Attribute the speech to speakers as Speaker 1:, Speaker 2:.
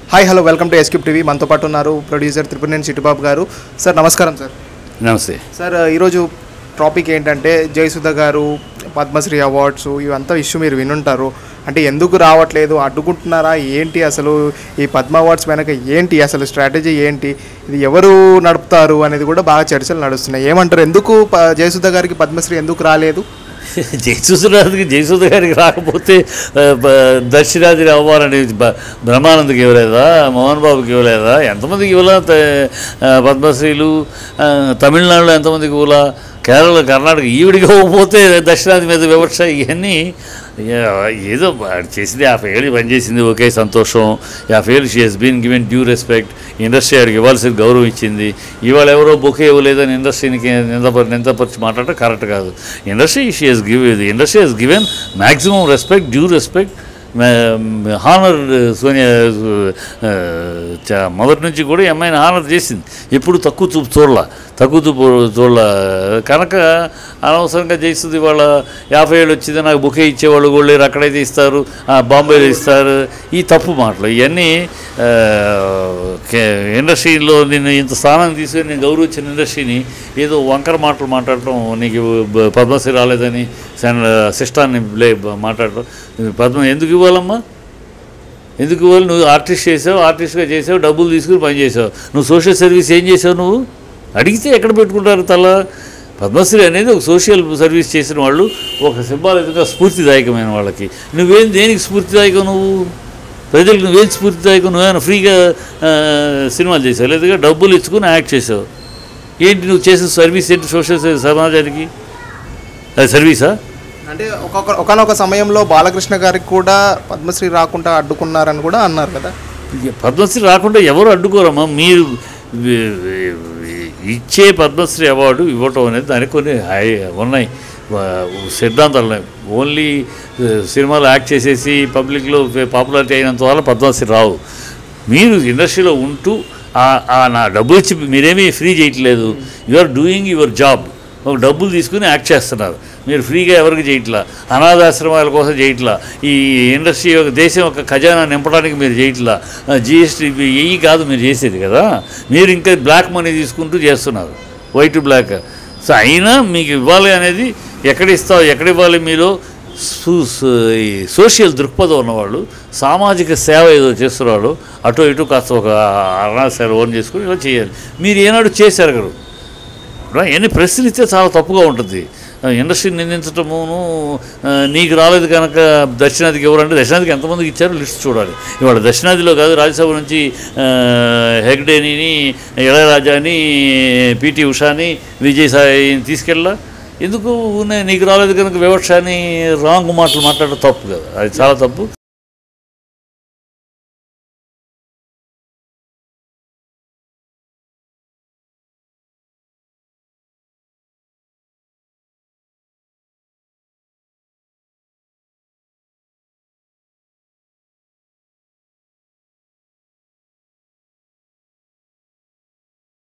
Speaker 1: hi hello welcome to S cube TV మనతో పాటు ఉన్నారు ప్రొడ్యూసర్ త్రిపురనేని చిట్టుబాబు గారు సార్ నమస్కారం సార్
Speaker 2: నమస్తే
Speaker 1: సార్ ఈరోజు టాపిక్ ఏంటంటే జయసుధ గారు పద్మశ్రీ అవార్డ్స్ ఇవంతా ఇష్యూ మీరు వినుంటారు అంటే ఎందుకు రావట్లేదు అడ్డుకుంటున్నారా ఏంటి అసలు ఈ పద్మ అవార్డ్స్ వెనక ఏంటి అసలు స్ట్రాటజీ ఏంటి ఇది ఎవరు నడుపుతారు అనేది కూడా బాగా చర్చలు నడుస్తున్నాయి ఏమంటారు ఎందుకు ప- జయసుధ గారికి పద్మశ్రీ ఎందుకు రాలేదు
Speaker 2: జయసూదరాజుకి జయసూద గారికి రాకపోతే ఆ, బ- దక్షిణాదిని అవ్వాలని బ- బ్రహ్మానందకి ఇవ్వలేదా మోహన్ బాబుకి ఇవ్వలేదా ఎంతమందికి ఇవ్వలా త- ఆ, పద్మశ్రీలు ఆ, తమిళనాడులో ఎంతమందికి ఇవ్వలా కేరళ కర్ణాటక ఈవిడికి ఇవ్వకపోతే దక్షిణాది మీద వివక్ష ఇవన్నీ ఏ- ఏదో ఆవిడ చేసింది యాభై ఏళ్ళు పనిచేసింది ఓకే సంతోషం యాభై ఏళ్ళు she has been given due respect industry ఆడికి ఇవ్వాల్సిన గౌరవం ఇచ్చింది ఇవాళ ఎవరో బొకే ఇవ్వలేదని ఇండస్ట్రీకి నిందపరి నిందపరిచి మాట్లాడటం కరెక్ట్ కాదు industry she has give industry has given maximum respect due respect honour Sonia ఆ, చ- మొదటి నుంచి కూడా ఈ అమ్మాయిని హానర్ చేసింది ఎప్పుడు తక్కువ చూపు చూడలా తక్కువ చూపు చూడలా కనుక అనవసరంగా చేస్తుంది వాళ్ళ యాభై ఏళ్ళు వచ్చింది నాకు బుకే ఇచ్చేవాళ్ళు కూడా లేరు అక్కడైతే ఇస్తారు ఆ, బాంబేలో ఇస్తారు ఈ తప్పు మాటలు ఇవన్నీ ఆ, కే- ఇండస్ట్రీలో నేను ఇంత స్థానం తీసుకొని నేను గౌరవించిన ఇండస్ట్రీని ఏదో వంకర మాటలు మాట్లాడటం నీకు బ- పద్మశ్రీ రాలేదని సన్- శిష్టాన్ని లే మాట్లాడటం పద్మ ఎందుకు ఇవ్వాలమ్మా ఎందుకు ఇవ్వాలి నువ్వు ఆర్టిస్ట్ చేసావు ఆర్టిస్ట్గా చేసావు డబ్బులు తీసుకుని పని చేసావు నువ్వు సోషల్ సర్వీస్ ఏం చేసావు నువ్వు అడిగితే ఎక్కడ పెట్టుకుంటారు తల పద్మశ్రీ అనేది ఒక సోషల్ సర్వీస్ చేసిన వాళ్ళు ఒక సింబాలిక్గా స్ఫూర్తిదాయకమైన వాళ్ళకి నువ్వేం దేనికి స్ఫూర్తిదాయకం నువ్వు ప్రజలకు నువ్వేం స్ఫూర్తిదాయకం నువ్వేమైనా ఫ్రీగా ఆ, సినిమాలు చేసావు లేదా డబ్బులు ఇచ్చుకుని యాక్ట్ చేసావు ఏంటి నువ్వు చేసిన సర్వీస్ ఏంటి సోషల్ సర్వీస్ సమాజానికి అది సర్వీసా
Speaker 1: అంటే ఒక్కొక్క ఒకనొక సమయంలో బాలకృష్ణ గారికి కూడా పద్మశ్రీ రాకుండా అడ్డుకున్నారని కూడా అన్నారు కదా
Speaker 2: ఇక పద్మశ్రీ రాకుండా ఎవరు అడ్డుకోరమ్మా మీరు వి- వి- ఇచ్చే పద్మశ్రీ అవార్డు ఇవ్వటం అనేది దానికి కొన్ని హై ఉన్నాయి వా- సిద్ధాంతాలు ఉన్నాయి ఓన్లీ ఆ, సినిమాలో యాక్ట్ చేసేసి పబ్లిక్లో పాపులారిటీ అయినంత వల్ల పద్మశ్రీ రావు మీరు ఇండస్ట్రీలో ఉంటూ ఆ- ఆ నా డబ్బులు ఇచ్చి మీరేమీ ఫ్రీ చేయట్లేదు you are doing your job ఒక డబ్బులు తీసుకుని యాక్ట్ చేస్తున్నారు మీరు ఫ్రీగా ఎవరికి చేయట్లా అనాథాశ్రమాల కోసం చేయట్లా ఈ ఇండస్ట్రీ యొక్క దేశం యొక్క ఖజానా నింపడానికి మీరు చేయట్లా జిఎస్టీ ఇవి కాదు మీరు చేసేది కదా మీరు ఇంకా బ్లాక్ మనీ తీసుకుంటూ చేస్తున్నారు వైట్ బ్లాక్ సో అయినా మీకు ఇవ్వాలి అనేది ఎక్కడ ఇస్తావు ఎక్కడ ఇవ్వాలి మీరు సు- సు- ఈ సోషల్ దృక్పథం ఉన్నవాళ్ళు సామాజిక సేవ ఏదో చేస్తున్నవాళ్ళు అటు ఇటు కాస్త ఒక అనాథ ఓన్ చేసుకుని ఇలా చేయాలి మీరు ఏనాడు చేశారు కదా రా, ఎన్ని ప్రశ్నలు ఇస్తే చాలా తప్పుగా ఉంటుంది ఆ, ఇండస్ట్రీని నిందించటమును ఆ, నీకు రాలేదు కనుక దక్షిణాదికి ఎవరంటే దక్షిణాదికి ఎంతమందికి ఇచ్చారో లిస్ట్ చూడాలి ఇవాళ దక్షిణాదిలో కాదు రాజ్యసభ నుంచి ఆ, హెగ్డేని ఇళయరాజాని పిటి ఉషాని విజయ్ సాయిని తీసుకెళ్ళా ఎందుకు నే- నీకు రాలేదు కనుక వివక్ష అని రాంగ్ మాటలు మాట్లాడడం తప్పు కదా అది చాలా తప్పు